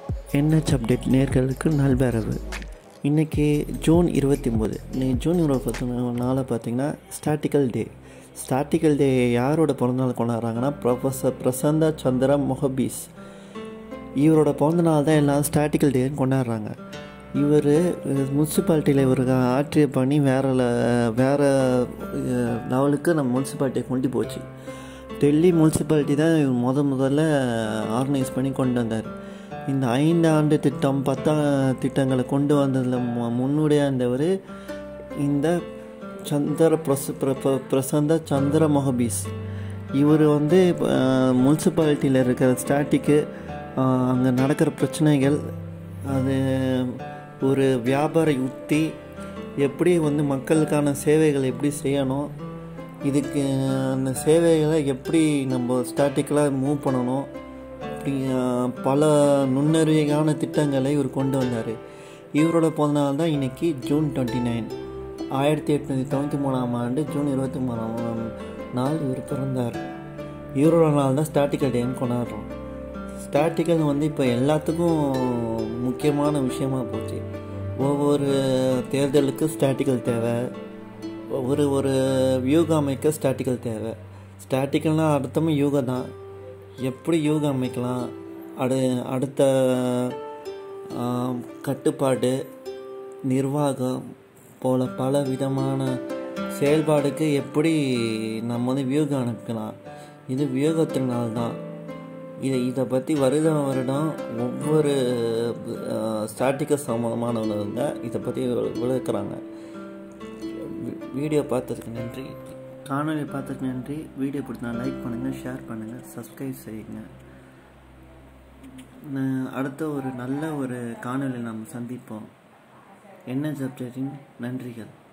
NH update நேர்களுக்கு நல்வரவு இன்றைக்கி ஜூன் இருபத்தி ஒம்பது இன்னைக்கு ஜூன் இருபத்தி நாளை பார்த்தீங்கன்னா ஸ்டாட்டிக்கல் டே ஸ்டாட்டிக்கல் டே யாரோட பிறந்தநாள் கொண்டாடுறாங்கன்னா ப்ரொஃபஸர் பிரசந்தா சந்திரா மொஹபீஸ் இவரோட பிறந்தநாள் தான் எல்லாம் ஸ்டாட்டிக்கல் டேன்னு கொண்டாடுறாங்க இவர் முனிசிபாலிட்டியில் இவருக்கு ஆற்றிய பணி வேறு வேறு லெவலுக்கு நம்ம முனிசிபாலிட்டியை கொண்டு போச்சு டெல்லி முனிசிபாலிட்டி தான் இவர் முத முதல்ல ஆர்கனைஸ் பண்ணி கொண்டு வந்தார் இந்த ஐந்து ஆண்டு திட்டம் பத்தாம் திட்டங்களை கொண்டு வந்ததில் மு முன்னுடையாக இருந்தவர் இந்த சந்திர பிரச பிர- பிர- பிரசந்த சந்திர மொஹபீஸ் இவர் வந்து முனிசிபாலிட்டியில் இருக்கிற ஸ்டாட்டிக்கு அங்கே நடக்கிற பிரச்சனைகள் அது ஒரு வியாபார யுக்தி எப்படி வந்து மக்களுக்கான சேவைகள் எப்படி செய்யணும் இதுக்கு அந்த சேவைகளை எப்படி நம்ம ஸ்டாட்டிக்கலாக மூவ் பண்ணணும் அப்படி அஹ், பல நுண்ணறிவான திட்டங்களை இவர் கொண்டு வந்தார் இவரோட பிறந்தநாள் தான் இன்னைக்கு ஜூன் டுவெண்ட்டி நைன் ஆயிரத்தி எட்நூற்றி தொண்ணூற்றி மூணாம் ஆண்டு ஜூன் இருபத்தி மூணாம் நாள் இவர் பிறந்தார் இவரோட நாள் தான் ஸ்டாட்டிக்கல் டேன்னு கொண்டாடுறோம் ஸ்டாட்டிக்கல் வந்து இப்போ எல்லாத்துக்கும் முக்கியமான விஷயமா போச்சு ஒவ்வொரு தேர்தலுக்கு ஸ்டாட்டிக்கல் தேவை ஒரு ஒரு யூகம் அமைக்க ஸ்டாட்டிக்கல் தேவை ஸ்டாட்டிக்கல்னால் அர்த்தமும் யூக தான் எப்படி யூகம் அமைக்கலாம் அடு அடுத்த ஆம், கட்டுப்பாடு நிர்வாகம் போல பல விதமான செயல்பாடுக்கு எப்படி நம்ம வந்து வியூகம் அனுப்பலாம் இது வியூகத்தினால் தான் இதை இதை பற்றி வருட வருடம் ஒவ்வொரு ஸ்டாட்டிக்கல் சம்மந்தமானவங்க இதை பற்றி விளக்குறாங்க வி- வீடியோ பார்த்ததுக்கு நன்றி காணொலி பார்த்ததுக்கு நன்றி வீடியோ பிடிச்சா லைக் பண்ணுங்கள் ஷேர் பண்ணுங்கள் சப்ஸ்கிரைப் செய்யுங்க ந- அடுத்த ஒரு நல்ல ஒரு காணொலியில் நாம் சந்திப்போம் என்ன சப்ஜெக்டின் நன்றிகள்